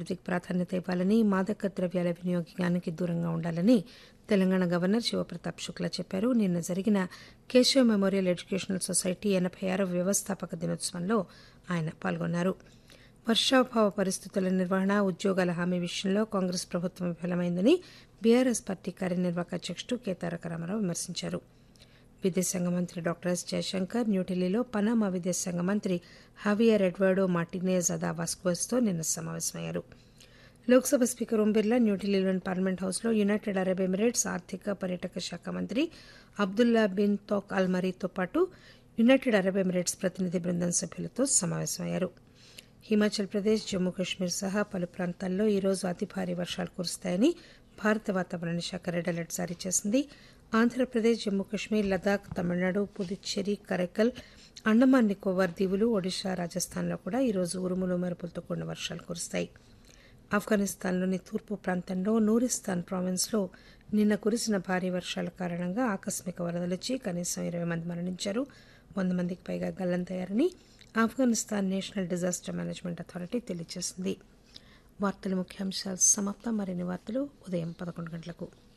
అభివృద్ధికి ప్రాధాన్యత ఇవ్వాలని మాదక ద్రవ్యాల వినియోగానికి దూరంగా ఉండాలని తెలంగాణ గవర్నర్ శివప్రతాప్ శుక్లా చెప్పారు నిన్న జరిగిన కేశవ్ మెమోరియల్ ఎడ్యుకేషనల్ సొసైటీ ఎనభై ఆరవ వ్యవస్థాపక దినోత్సవంలో ఆయన పాల్గొన్నారు వర్షాభావ పరిస్థితుల నిర్వహణ ఉద్యోగాల హామీ విషయంలో కాంగ్రెస్ ప్రభుత్వం విఫలమైందని బీఆర్ఎస్ పార్టీ కార్యనిర్వాహక అధ్యక్షుడు కె తారక రామారావు విమర్శించారు విదేశాంగ మంత్రి డాక్టర్ ఎస్ జయశంకర్ న్యూఢిల్లీలో పనామా విదేశాంగ మంత్రి హవియర్ ఎడ్వర్డో మార్టినేజ్ అదా వాస్కోస్తో నిన్న సమావేశమయ్యారు లోక్సభ స్పీకర్ ఓం బిర్లా న్యూఢిల్లీలోని పార్లమెంట్ హౌస్లో యునైటెడ్ అరబ్ ఎమిరేట్స్ ఆర్థిక పర్యాటక శాఖ మంత్రి అబ్దుల్లా బిన్ తోక్ అల్ మరీతో పాటు యునైటెడ్ అరబ్ ఎమిరేట్స్ ప్రతినిధి బృందం సభ్యులతో సమావేశమయ్యారు హిమాచల్ ప్రదేశ్ జమ్మూ కాశ్మీర్ సహా పలు ప్రాంతాల్లో ఈరోజు అతి భారీ వర్షాలు కురుస్తాయని భారత వాతావరణ శాఖ రెడ్ అలర్ట్ జారీ చేసింది ఆంధ్రప్రదేశ్ జమ్మూ కాశ్మీర్ లదాఖ్ తమిళనాడు పుదుచ్చేరి కరైకల్ అండమాన్ నికోబార్ దీవులు ఒడిశా రాజస్థాన్లో కూడా ఈరోజు ఉరుములు మెరుపులతో కూడిన వర్షాలు కురుస్తాయి ఆఫ్ఘనిస్తాన్లోని తూర్పు ప్రాంతంలో నూరిస్తాన్ ప్రావిన్స్లో నిన్న కురిసిన భారీ వర్షాల కారణంగా ఆకస్మిక వరదలొచ్చి కనీసం ఇరవై మంది మరణించారు వంద మందికి పైగా గల్లంతయ్యారని Afghanistan national disaster management authority తెలియజేసింది వార్తల ముఖ్యాంశాలు సమాప్తం మరిన్ని వార్తలు ఉదయం పదకొండు గంటలకు